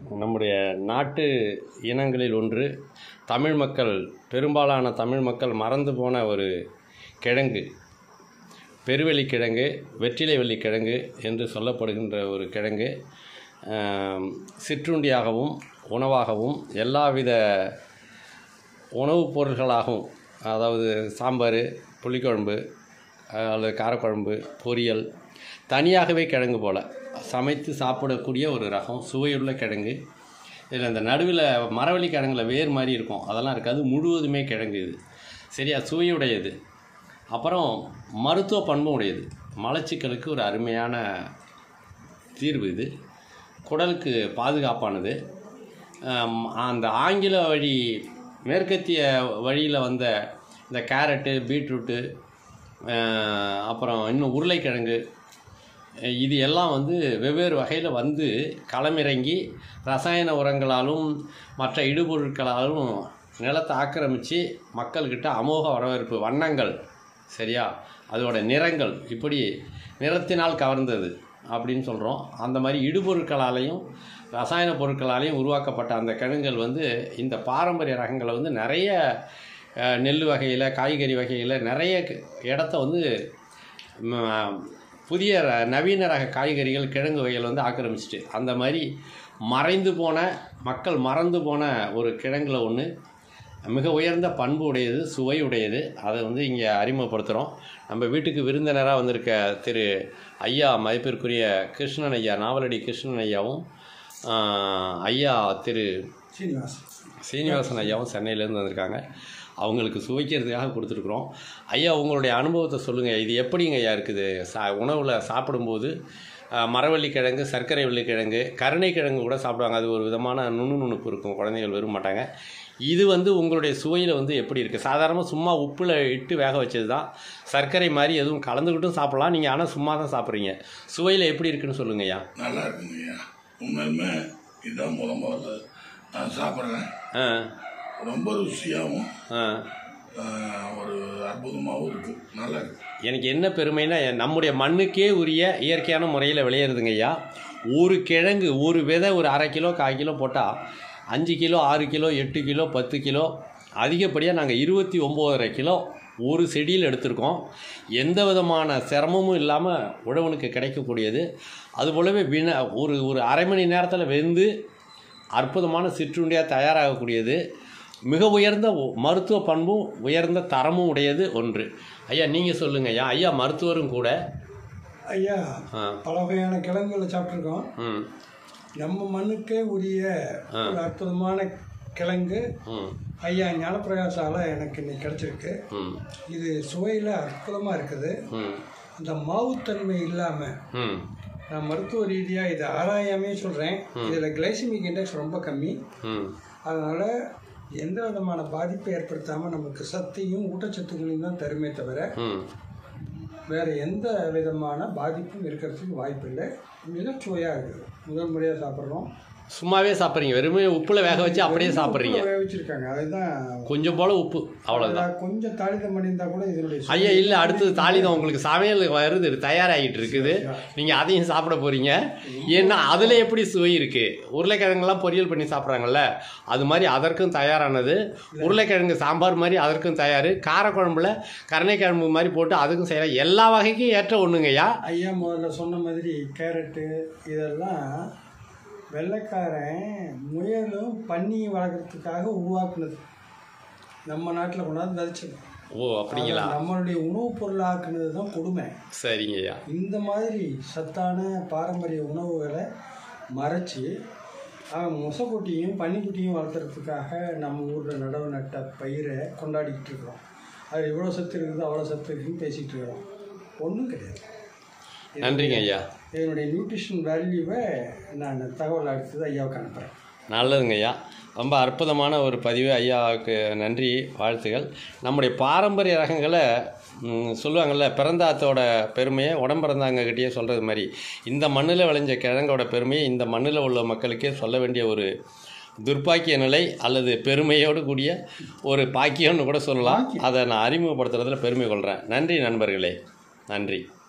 நம்முடைய நாட்டு இனங்களில் ஒன்று தமிழ் மக்கள் பெரும்பாலான தமிழ் மக்கள் மறந்து போன ஒரு கிழங்கு பெருவெளி கிழங்கு வெற்றிலை வெள்ளி கிழங்கு என்று சொல்லப்படுகின்ற ஒரு கிழங்கு ஆம், சிற்றுண்டியாகவும் உணவாகவும் எல்லாவித உணவுப் பொருள்களாகவும் அதாவது சாம்பார் புளிக்குழம்பு அஹ், அல்லது காரக்குழம்பு பொரியல் தனியாகவே கிழங்கு போல் சமைத்து சாப்பிடக்கூடிய ஒரு ரகம் சுவையுள்ள கிழங்கு இதில் இந்த நடுவில் மரவள்ளி கிழங்குல வேர் மாதிரி இருக்கும் அதெல்லாம் இருக்காது முழுவதுமே கிழங்கு இது சரியா சுவையுடையது அப்புறம் மருத்துவ பண்பு உடையது மலச்சிக்கலுக்கு ஒரு அருமையான தீர்வு இது குடலுக்கு பாதுகாப்பானது ஆம், அந்த ஆங்கில வழி மேற்கத்திய வழியில் வந்த இந்த கேரட்டு பீட்ரூட்டு ஆஹ், அப்புறம் இன்னும் உருளைக்கிழங்கு அஹ், இது எல்லாம் வந்து வெவ்வேறு வகையில் வந்து களமிறங்கி ரசாயன உரங்களாலும் மற்ற இடுபொருட்களாலும் நிலத்தை ஆக்கிரமித்து மக்கள்கிட்ட அமோக வரவேற்பு வண்ணங்கள் சரியா அதோட நிறங்கள் இப்படி நிறத்தினால் கவர்ந்தது அப்படின்னு சொல்கிறோம் அந்த மாதிரி இடுபொருட்களாலையும் ரசாயன பொருட்களாலையும் உருவாக்கப்பட்ட அந்த கிழங்குகள் வந்து இந்த பாரம்பரிய ரகங்களை வந்து நிறைய அஹ், நெல் வகையில் காய்கறி வகையில் நிறைய க- இடத்த வந்து ம், புதிய ர- நவீன ரக காய்கறிகள் கிழங்கு வகைகள் வந்து ஆக்கிரமிச்சிட்டு அந்த மாதிரி மறைந்து போன மக்கள் மறந்து போன ஒரு கிழங்குல ஒன்று மிக உயர்ந்த பண்பு உடையது சுவை உடையது அதை வந்து இங்கே அறிமுகப்படுத்துகிறோம் நம்ம வீட்டுக்கு விருந்தினராக வந்திருக்க திரு ஐயா மதிப்பிற்குரிய கிருஷ்ணன் ஐயா நாவலடி கிருஷ்ணன் ஐயாவும் ஆஹ், ஐயா திரு சீனிவாசன் சீனிவாசன் ஐயாவும் சென்னையிலேருந்து வந்திருக்காங்க அவங்களுக்கு சுவைக்கிறதுக்காக கொடுத்துருக்குறோம் ஐயா உங்களுடைய அனுபவத்தை சொல்லுங்கள் இது எப்படிங்க ஐயா இருக்குது சா உணவில் சாப்பிடும்போது அஹ், மரவள்ளி கிழங்கு சர்க்கரை வள்ளி கிழங்கு கருணை கிழங்கு கூட சாப்பிடுவாங்க அது ஒரு விதமான நுண்ணு நுணுப்பு இருக்கும் குழந்தைகள் விரும்ப மாட்டாங்க இது வந்து உங்களுடைய சுவையில் வந்து எப்படி இருக்குது சாதாரணமாக சும்மா உப்பில் இட்டு வேக வச்சது தான் சர்க்கரை மாதிரி எதுவும் கலந்துக்கிட்டும் சாப்பிடலாம் நீங்கள் ஆனால் சும்மா தான் சாப்பிட்றீங்க சுவையில் எப்படி இருக்குன்னு சொல்லுங்க ஐயா நல்லா இருக்குங்கய்யா உண்மையிலுமே இதுதான் முத முதல்ல நான் சாப்பிட்றேன் ஆ ரொம்ப ருசியாகவும் ஆ ஆஹ், ஒரு அற்புதமாகவும் இருக்கு நல்லா இருக்கு எனக்கு என்ன பெருமைனா என் நம்முடைய மண்ணுக்கே உரிய இயற்கையான முறையில் விளையிறதுங்க ஐயா ஒரு கிழங்கு ஒரு விதை ஒரு அரை கிலோ கால் கிலோ போட்டால் அஞ்சு கிலோ ஆறு கிலோ எட்டு கிலோ பத்து கிலோ அதிகப்படியாக நாங்கள் இருபத்தி ஒம்போதரை கிலோ ஒரு செடியில் எடுத்திருக்கோம் எந்த விதமான சிரமமும் இல்லாமல் உழவனுக்கு கிடைக்கக்கூடியது அதுபோலவே வின ஒரு ஒரு அரை மணி நேரத்தில் வெந்து அற்புதமான சிற்றுண்டியாக தயாராகக்கூடியது மிக உயர்ந்த ஒ- மருத்துவ பண்பும் உயர்ந்த தரமும் உடையது ஒன்று ஐயா நீங்கள் சொல்லுங்க ஐயா ஐயா மருத்துவரும் கூட ஐயா ஆ பல வகையான கிழங்குகளை சாப்பிட்ருக்கோம் ம் நம்ம மண்ணுக்கே உரிய ஒரு அற்புதமான கிழங்கு ம் ஐயா ஞானப்பிரகாசால எனக்கு இன்னைக்கு கிடைச்சிருக்கு ம் இது சுவையில் அற்புதமாக இருக்குது ம் அந்த மாவுத்தன்மை இல்லாமல் ம் நான் மருத்துவ ரீதியாக இதை ஆராயாமே சொல்கிறேன் இதில் கிளைசிமிக் இண்டெக்ஸ் ரொம்ப கம்மி ம் அதனால் எந்த விதமான பாதிப்பை ஏற்படுத்தாமல் நமக்கு சத்தையும் ஊட்டச்சத்துக்களையும் தான் தருமே தவிர ம் வேறு எந்த விதமான பாதிப்பும் இருக்கிறதுக்கு வாய்ப்பில்லை மிகச்சுவையாக இருக்குது முதல் முறையாக சாப்பிட்றோம் சும்மாவே சாப்பிட்றீங்க வெறுமே உப்பில் வேக வச்சு அப்படியே சாப்பிட்றீங்க வேக வச்சிருக்காங்க அதுதான் கொஞ்சம் போல் உப்பு அவ்வளோதான் அதுல கொஞ்சம் தாளிதம் பண்ணியிருந்தா கூட இதனுடைய சுவை ஐயா இல்லை அடுத்தது தாளிதம் உங்களுக்கு சமையல் வருது தயாராகிட்டு இருக்குது நீங்கள் அதையும் சாப்பிட போகிறீங்க ஏன்னா அதில் எப்படி சுவை இருக்குது உருளைக்கிழங்குலாம் பொரியல் பண்ணி சாப்பிட்றாங்கல்ல அது மாதிரி அதற்கும் தயாரானது உருளைக்கிழங்கு சாம்பார் மாதிரி அதற்கும் தயார் காரக்குழம்புல கருணைக்கிழம்பு மாதிரி போட்டு அதுக்கும் செய்யலாம் எல்லா வகைக்கும் ஏற்ற ஒன்றுங்கய்யா ஐயா முதல்ல சொன்ன மாதிரி கேரட்டு இதெல்லாம் வெள்ளைக்காரன் முயலும் பன்னியும் வளர்க்குறதுக்காக உருவாக்குனது நம்ம நாட்டில் கொண்டாந்து விதைச்சது ஓ அப்படிங்களா அதை நம்மளுடைய உணவுப் பொருளாக்குனது தான் கொடுமை சரிங்கய்யா இந்த மாதிரி சத்தான பாரம்பரிய உணவுகளை மறைச்சி அவன் முசைக்குட்டியும் பன்னிக்குட்டியும் வளர்த்துறதுக்காக நம்ம ஊரில் நடவு நட்ட பயிரை கொண்டாடிக்கிட்டு இருக்கிறோம் அது இவ்வளோ சத்து இருக்குது அவ்வளோ சத்து இருக்குன்னு பேசிகிட்டு இருக்கிறோம் ஒன்றும் கிடையாது நன்றிங்க ஐயா இதனுடைய நியூட்ரிஷன் வேல்யூவை நான் தகவல் அடுத்தது ஐயாவுக்கு அனுப்புகிறேன் நல்லதுங்க ஐயா ரொம்ப அற்புதமான ஒரு பதிவு ஐயாவுக்கு நன்றி வாழ்த்துகள் நம்முடைய பாரம்பரிய ரகங்களை ம், சொல்லுவாங்கள்ல பிறந்தாத்தோட பெருமையை உடம்பிறந்தாங்ககிட்டயே சொல்கிறது மாதிரி இந்த மண்ணில் விளைஞ்ச கிழங்கோட பெருமையை இந்த மண்ணில் உள்ள மக்களுக்கே சொல்ல வேண்டிய ஒரு துர்ப்பாக்கிய நிலை அல்லது பெருமையோடு கூடிய ஒரு பாக்கியம்னு கூட சொல்லலாம் அதை நான் அறிமுகப்படுத்துறதுல பெருமை கொள்கிறேன் நன்றி நண்பர்களே நன்றி